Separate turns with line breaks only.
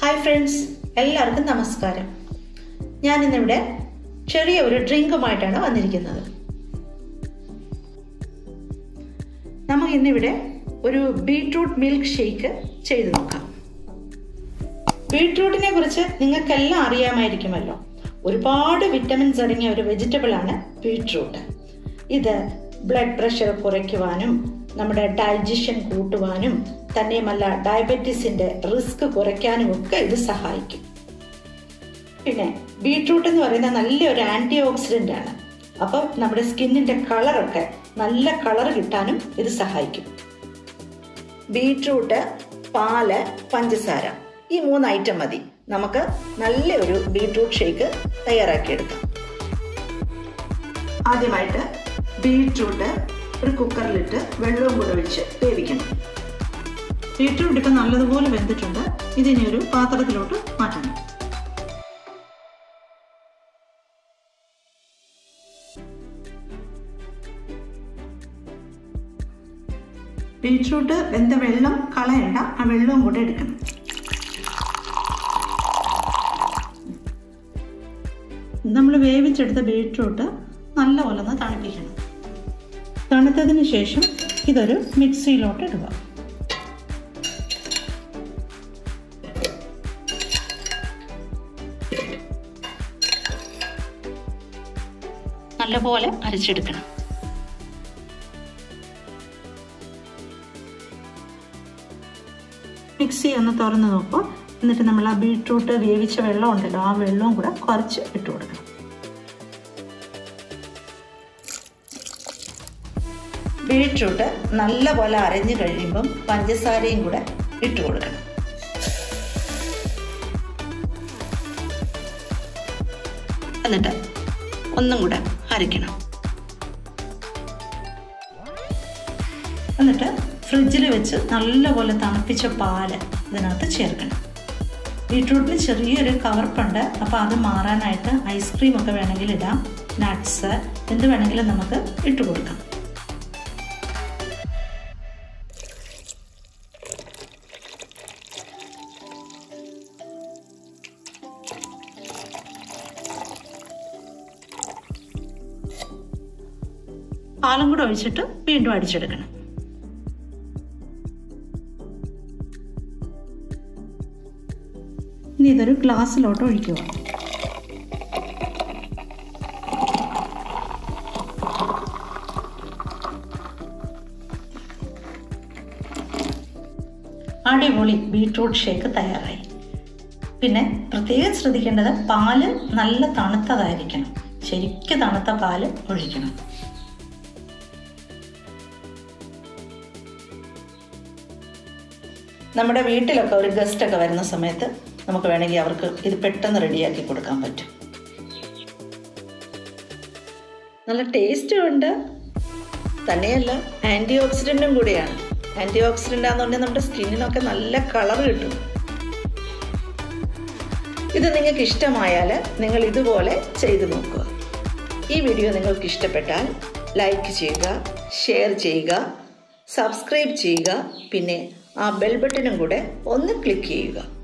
hi friends എല്ലാവർക്കും നമസ്കാരം ഞാൻ ഇന്നിവിടെ ചെറിയ ഒരു ഡ്രിങ്കുമായിട്ടാണ് വന്നിരിക്കുന്നത് നമുക്ക് ഇന്നിവിടെ ഒരു ബീട്രൂട്ട് മിൽക്ക് ഷേക്ക് ചെയ്തു നോക്കാം ബീട്രൂട്ടിനെ കുറിച്ച് നിങ്ങൾക്കെല്ലാം അറിയാമായിരിക്കുമല്ലോ ഒരുപാട് വിറ്റമിൻസ് അടങ്ങിയ ഒരു വെജിറ്റബിൾ ആണ് ബീട്രൂട്ട് ഇത് ബ്ലഡ് പ്രഷർ കുറയ്ക്കുവാനും നമ്മുടെ ഡൈജഷൻ കൂട്ടുവാനും തന്നെയുമല്ല ഡയബറ്റീസിന്റെ റിസ്ക് കുറയ്ക്കാനും ഒക്കെ ഇത് സഹായിക്കും പിന്നെ ബീട്രൂട്ട് എന്ന് പറയുന്ന നല്ലൊരു ആന്റി ഓക്സിഡന്റ് ആണ് അപ്പം നമ്മുടെ സ്കിന്നിന്റെ കളറൊക്കെ നല്ല കളർ കിട്ടാനും ഇത് സഹായിക്കും ബീട്രൂട്ട് പാല് പഞ്ചസാര ഈ മൂന്ന് ഐറ്റം മതി നമുക്ക് നല്ല ഒരു ബീട്രൂട്ട് ഷേക്ക് തയ്യാറാക്കിയെടുക്കാം ആദ്യമായിട്ട് ബീട്രൂട്ട് ഒരു കുക്കറിലിട്ട് വെള്ളവും കൂടെ ഒഴിച്ച് വേവിക്കണം ബീട്രൂട്ട് ഇപ്പം നല്ലതുപോലെ വെന്തിട്ടുണ്ട് ഇതിനെ ഒരു പാത്രത്തിലോട്ട് മാറ്റണം ബീട്രൂട്ട് വെന്ത വെള്ളം കളയണ്ട ആ വെള്ളവും കൂടെ എടുക്കണം നമ്മൾ വേവിച്ചെടുത്ത ബീട്രൂട്ട് നല്ലപോലെ ഒന്ന് തണുപ്പിക്കണം തണുത്തതിന് ശേഷം ഇതൊരു മിക്സിയിലോട്ട് ഇടുക നല്ലപോലെ അരച്ചെടുക്കണം മിക്സി ഒന്ന് തുറന്ന് നോക്കുക എന്നിട്ട് നമ്മൾ ആ ബീട്രൂട്ട് വേവിച്ച വെള്ളം ഉണ്ടല്ലോ ആ വെള്ളവും കൂടെ കുറച്ച് ഇട്ട് കൊടുക്കണം ബീട്രൂട്ട് നല്ലപോലെ അരഞ്ഞു കഴിയുമ്പം പഞ്ചസാരയും കൂടെ ഇട്ട് കൊടുക്കണം എന്നിട്ട് ഒന്നും കൂടെ അരയ്ക്കണം എന്നിട്ട് ഫ്രിഡ്ജിൽ വെച്ച് നല്ലപോലെ തണുപ്പിച്ച പാല് ഇതിനകത്ത് ചേർക്കണം ബീട്രൂട്ടിന് ചെറിയൊരു കവർപ്പുണ്ട് അപ്പോൾ അത് മാറാനായിട്ട് ഐസ്ക്രീം ഒക്കെ വേണമെങ്കിൽ ഇടാം നട്ട്സ് എന്ത് വേണമെങ്കിലും നമുക്ക് ഇട്ട് കൊടുക്കാം പാലും കൂടെ ഒഴിച്ചിട്ട് വീണ്ടും അടിച്ചെടുക്കണം ഇനി ഇതൊരു ഗ്ലാസ്സിലോട്ട് ഒഴിക്കുക അടിപൊളി ബീട്രൂട്ട് ഷേക്ക് തയ്യാറായി പിന്നെ പ്രത്യേകം ശ്രദ്ധിക്കേണ്ടത് പാല് നല്ല തണുത്തതായിരിക്കണം ശരിക്കും തണുത്ത പാല് ഒഴിക്കണം നമ്മുടെ വീട്ടിലൊക്കെ ഒരു ഗസ്റ്റ് ഒക്കെ വരുന്ന സമയത്ത് നമുക്ക് വേണമെങ്കിൽ അവർക്ക് ഇത് പെട്ടെന്ന് റെഡിയാക്കി കൊടുക്കാൻ പറ്റും നല്ല ടേസ്റ്റും ഉണ്ട് തന്നെയല്ല ആൻറ്റി ഓക്സിഡൻറ്റും കൂടിയാണ് ആൻറ്റി ഓക്സിഡൻ്റ് ആണെന്നുണ്ടെങ്കിൽ നമ്മുടെ സ്കിന്നിനൊക്കെ നല്ല കളർ കിട്ടും ഇത് നിങ്ങൾക്ക് ഇഷ്ടമായാൽ നിങ്ങൾ ഇതുപോലെ ചെയ്തു നോക്കുക ഈ വീഡിയോ നിങ്ങൾക്ക് ഇഷ്ടപ്പെട്ടാൽ ലൈക്ക് ചെയ്യുക ഷെയർ ചെയ്യുക സബ്സ്ക്രൈബ് ചെയ്യുക പിന്നെ ആ ബെൽ ബട്ടണും കൂടെ ഒന്ന് ക്ലിക്ക് ചെയ്യുക